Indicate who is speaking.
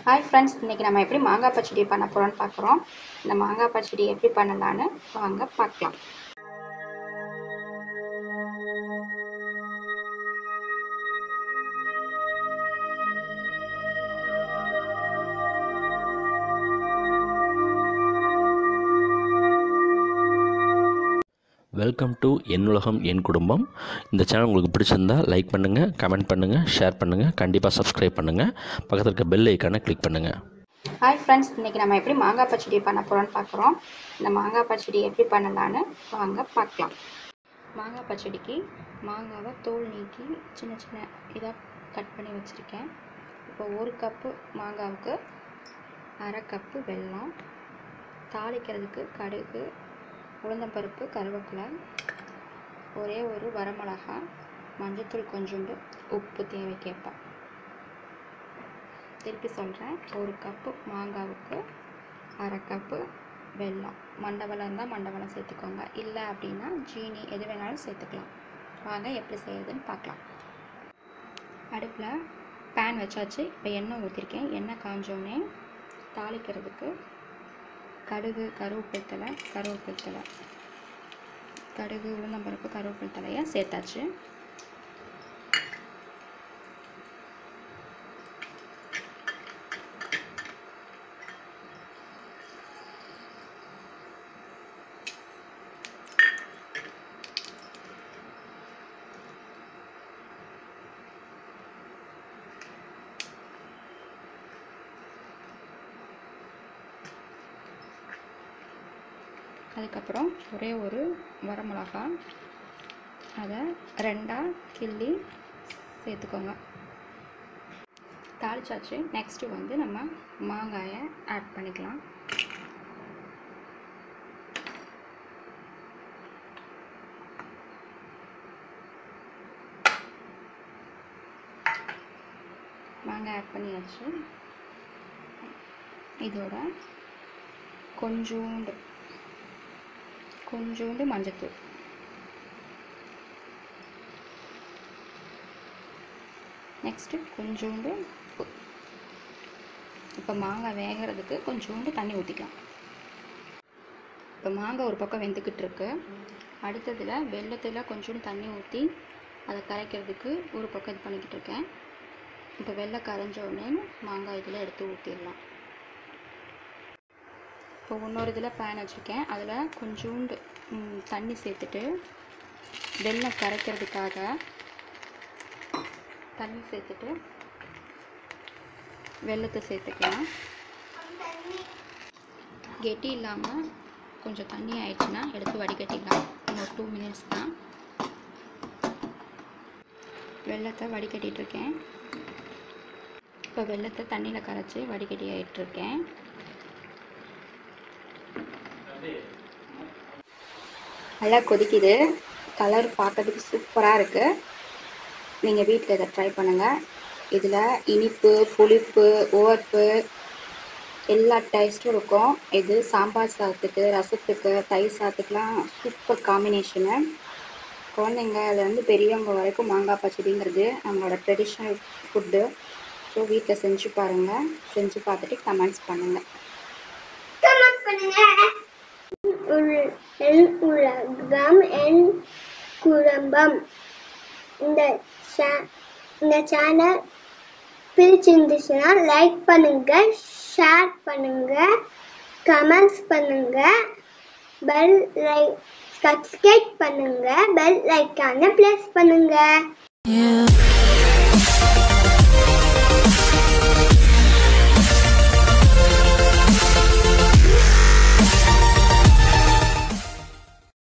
Speaker 1: hi friends இன்றைக்கி நம்ம எப்படி மாங்காய் பச்சடி பண்ண போகிறோம்னு பார்க்குறோம் இந்த மாங்காய் பச்சடி எப்படி பண்ணலான்னு வாங்க பார்க்கலாம்
Speaker 2: வெல்கம் டு என் உலகம் என் குடும்பம் இந்த சேனல் உங்களுக்கு பிடிச்சிருந்தா லைக் பண்ணுங்கள் கமெண்ட் பண்ணுங்கள் ஷேர் பண்ணுங்கள் கண்டிப்பாக சப்ஸ்கிரைப் பண்ணுங்கள் பக்கத்தில் இருக்க பெல் ஐக்கானை கிளிக் பண்ணுங்கள்
Speaker 1: ஹாய் ஃப்ரெண்ட்ஸ் இன்றைக்கி நம்ம எப்படி மாங்காய் பச்சடி பண்ண போகிறோம்னு பார்க்குறோம் இந்த மாங்காய் பச்சடி எப்படி பண்ணலான்னு வாங்க பார்க்கலாம் மாங்காய் பச்சடிக்கு மாங்காவை தோல் நீக்கி சின்ன சின்ன இதாக கட் பண்ணி வச்சுருக்கேன் இப்போ ஒரு கப்பு மாங்காவுக்கு அரை கப்பு வெல்லம் தாளிக்கிறதுக்கு கடுகு உளுந்தம்பருப்பு கருவேப்பிலை ஒரே ஒரு வரமிளகா மஞ்சத்தூள் கொஞ்சோண்டு உப்பு தேவைக்கேற்ப திருப்பி சொல்கிறேன் ஒரு கப்பு மாங்காவுக்கு அரை கப்பு வெல்லம் மண்டவெல்லம் இருந்தால் மண்டவெல்லம் சேர்த்துக்கோங்க இல்லை அப்படின்னா ஜீனி எது வேணாலும் சேர்த்துக்கலாம் வாங்க எப்படி செய்யறதுன்னு பார்க்கலாம் அடுப்பில் பேன் வச்சாச்சு இப்போ எண்ணெய் ஊற்றிருக்கேன் எண்ணெய் காஞ்சோடனே தாளிக்கிறதுக்கு கடுகு கருவேப்பிலை கருவேப்பிலை கடுகு உளுந்தம்பருப்பு கருவேப்பிலை தலையை சேர்த்தாச்சு அதுக்கப்புறம் ஒரே ஒரு வரமிளகா அதை ரெண்டாக கிள்ளி சேர்த்துக்கோங்க தாளிச்சாச்சு நெக்ஸ்ட்டு வந்து நம்ம மாங்காயை ஆட் பண்ணிக்கலாம் மாங்காய் ஆட் பண்ணியாச்சு இதோட கொஞ்சோண்டு கொஞ்சோண்டு மஞ்சத்தூள் நெக்ஸ்ட்டு கொஞ்சோண்டு உப்பு இப்போ மாங்காய் வேகிறதுக்கு கொஞ்சோண்டு தண்ணி ஊற்றிக்கலாம் இப்போ மாங்காய் ஒரு பக்கம் வெந்துக்கிட்டு இருக்கு அடுத்ததில் வெள்ளத்தில் கொஞ்சோண்டு தண்ணி ஊற்றி அதை கரைக்கிறதுக்கு ஒரு பக்கம் இது பண்ணிக்கிட்டு இருக்கேன் இப்போ வெள்ளை கரைஞ்ச உடனே மாங்காய் இதில் எடுத்து ஊற்றிடலாம் இப்போ இன்னொரு இதில் பேன் வச்சுருக்கேன் அதில் கொஞ்சோண்டு தண்ணி சேர்த்துட்டு வெல்லம் கரைக்கிறதுக்காக தண்ணி சேர்த்துட்டு வெல்லத்தை சேர்த்துக்கலாம் கெட்டி இல்லாமல் கொஞ்சம் தண்ணி ஆயிடுச்சுன்னா எடுத்து வடிகட்டிடலாம் இன்னொரு டூ மினிட்ஸ் தான் வெள்ளத்தை வடிகட்டிகிட்ருக்கேன் இப்போ வெள்ளத்தை தண்ணியில் கரைச்சி வடிகட்டி ஆகிட்டுருக்கேன் நல்லா கொதிக்குது கலர் பார்க்கறதுக்கு சூப்பராக இருக்குது நீங்கள் வீட்டில் இதை ட்ரை பண்ணுங்கள் இதில் இனிப்பு புளிப்பு உவர்ப்பு எல்லா டேஸ்ட்டும் இருக்கும் இது சாம்பார் சாதத்துக்கு ரசத்துக்கு தயிர் சாதத்துக்குலாம் சூப்பர் காம்பினேஷனு குழந்தைங்கலேருந்து பெரியவங்க வரைக்கும் மாங்காய் பச்சடிங்கிறது நம்மளோட ட்ரெடிஷ்னல் ஃபுட்டு ஸோ வீட்டில் செஞ்சு பாருங்கள் செஞ்சு பார்த்துட்டு கமெண்ட்ஸ் பண்ணுங்கள்
Speaker 3: என் உலகம் என் குடும்பம் இந்த இந்த சேனல் பிடிச்சிருந்துச்சுன்னா லைக் பண்ணுங்க ஷேர் பண்ணுங்க கமெண்ட்ஸ் பண்ணுங்க பெல் லைக் சப்ஸ்கிரைப் பண்ணுங்க பெல் லைக்கான ப்ளஸ் பண்ணுங்க
Speaker 4: You